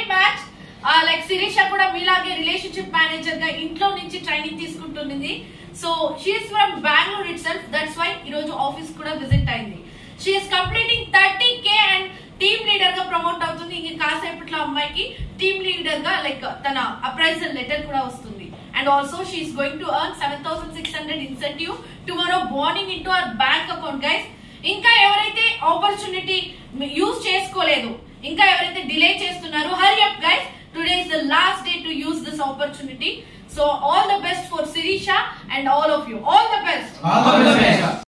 Match like Sirisha కూడా మీలాగే relationship manager గా ఇంట్లో నుంచి ట్రైనింగ్ తీసుకుంటుంది so she's from Bengaluru it self that's why ఈ రోజు ఆఫీస్ కూడా విజిట్ అయింది she's completing thirty K and team leader గా ప్రమోట్ అవుతుంది ఇంక కాసేపట్లో అమ్మాయికి టీమ్ లీడర్ గా లైక్ తన అప్రైజల్ లెటర్ కూడా వస్తుంది and also she's going to earn seven thousand six hundred incentive tomorrow morning in to our bank account guys ఇంకా ఎవరైతే ఆపర్చునిటీ యూజ్ చేసుకోలేదు ఇంకా ఎవరైతే డిలే చేస్తున్నారో hurry up guys today is the last day to use this opportunity so all the best for Sirisha and all of you all the best All the best.